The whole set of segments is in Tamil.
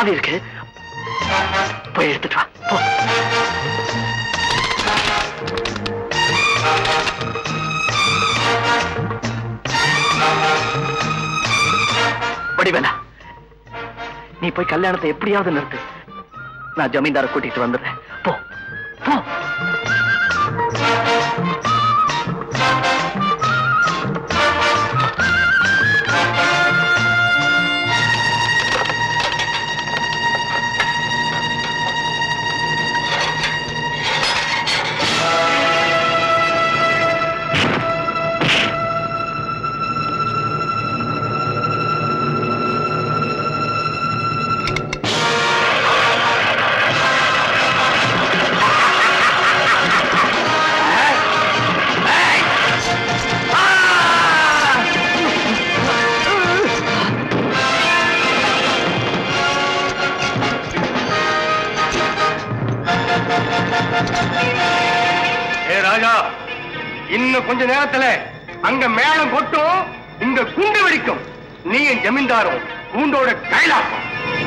சாவி இருக்கு போய் எடுத்துட்டு வா போ வடிவேலா நீ போய் கல்யாணத்தை எப்படியாவது நிறுத்து நான் ஜமீன்தாரை கூட்டிட்டு வந்துடுறேன் போ போ ஏ ராஜா இன்னும் கொஞ்ச நேரத்துல அங்க மேளம் கொட்டும் இங்க குண்டு வெடிக்கும் நீ என் ஜமீன்தாரும் கூண்டோட கைலாசம்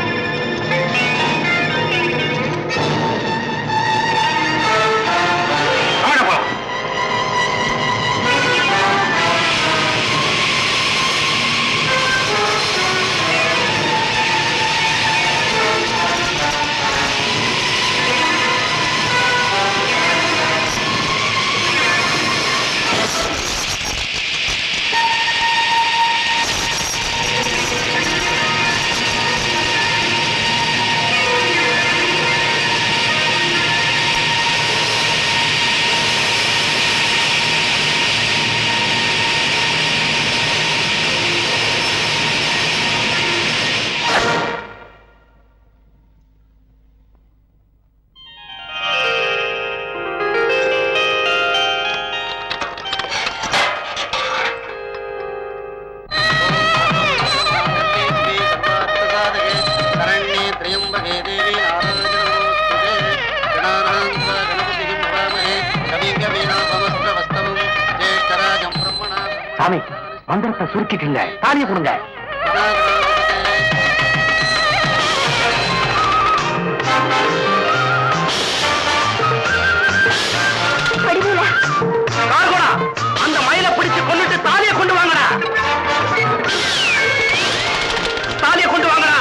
ஆட போலாம். शरण्ये त्र्यम्बके देवी नारायणे गणानां गणपतिं नमामहे कविं कवीनामस्त्रवस्तमं ज्येष्ठराजं ब्रह्मणा சாமி மந்திரத்தை சுருக்கிட்டுங்க தாலியை கொடுங்க கார்கோடா அந்த மயிலை பிடிச்சு கொண்டுட்டு தாலியை கொண்டு வாங்கடா தாலியை கொண்டு வாங்கடா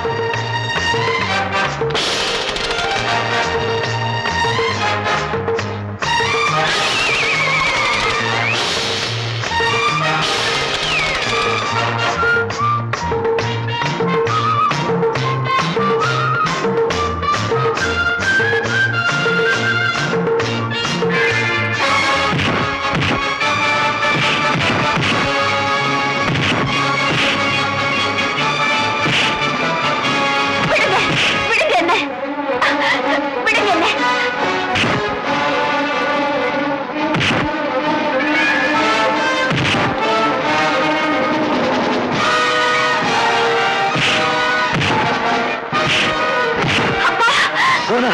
விடுங்க விடுங்க என்ன விடுங்க என்ன போடா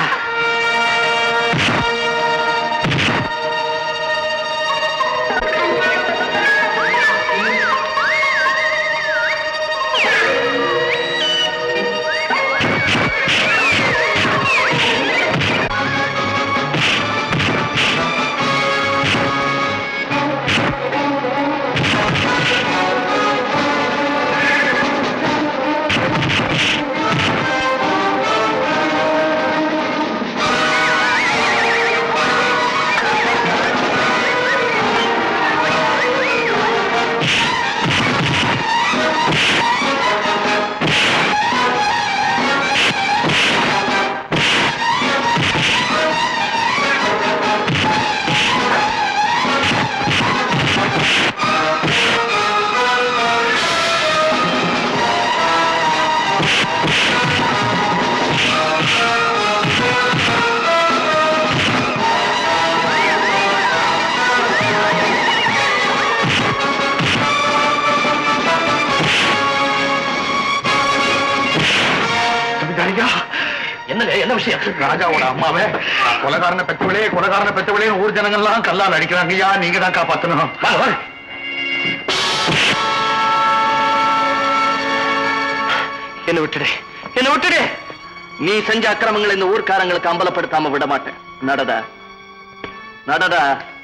என்னங்க என்ன விஷயம் ராஜாவோட அம்மாவே கொலகாரனை பெற்றவளே கொலகாரனை பெற்றவளே ஊர் ஜனங்கள்லாம் கல்லால் அடிக்கிறாங்க ஐயா நீங்க தான் காப்பாத்தணும் வாங்க வாங்க என்ன விட்டுடு என்ன விட்டுடு நீ செஞ்ச அக்கிரமங்களை இந்த ஊர்க்காரங்களுக்கு அம்பலப்படுத்தாம விட மாட்டேன் நடடா நடடா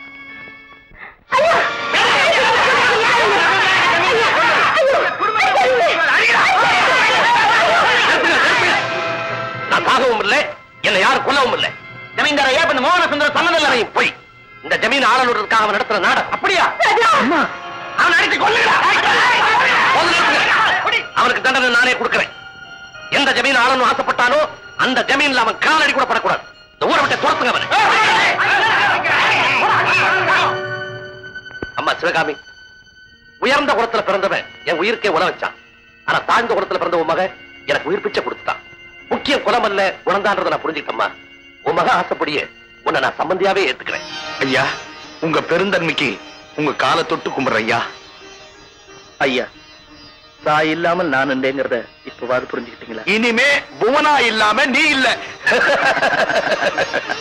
நான் சாகவும் இல்லை என்னை யாரும் கொல்லவும் இல்லை ஜமீன்தார ஏன் பண்ண மோகன சுந்தர சன்னதில் போய் இந்த ஜமீன் ஆளனுறதுக்காக அவன் நடத்துற நாடகம் அப்படியா அவன் அடித்து கொல்லுடா முதல்ல நிறுத்துங்க. அவனுக்கு தண்டனை நானே கொடுக்கிறேன் எந்த ஜமீன் ஆளணும் ஆசைப்பட்டானோ அந்த ஜமீன்ல அவன் காலடி கூட படக்கூடாது இந்த ஊரை விட்டு துரத்துங்க அவனை அம்மா சிவகாமி உயர்ந்த குலத்துல பிறந்தவன் என் உயிருக்கே உல வச்சான் ஆனா தாழ்ந்த குலத்துல பிறந்த உன் மகன் எனக்கு உயிர் பிச்சை கொடுத்துட்டான் முக்கிய குலம் அல்ல குணந்தான்றதை நான் புரிஞ்சுக்கிட்டம்மா உன் மகன் ஆசைப்படியே உன்னை நான் சம்பந்தியாவே ஏத்துக்கிறேன் ஐயா உங்க பெருந்தன்மைக்கு உங்க காலை தொட்டு கும்பிடுற ஐயா ஐயா தாய் இல்லாமல் நான் உண்டேங்கிறத இப்பவாது புரிஞ்சுக்கிட்டீங்களா இனிமே புவனா இல்லாம நீ இல்ல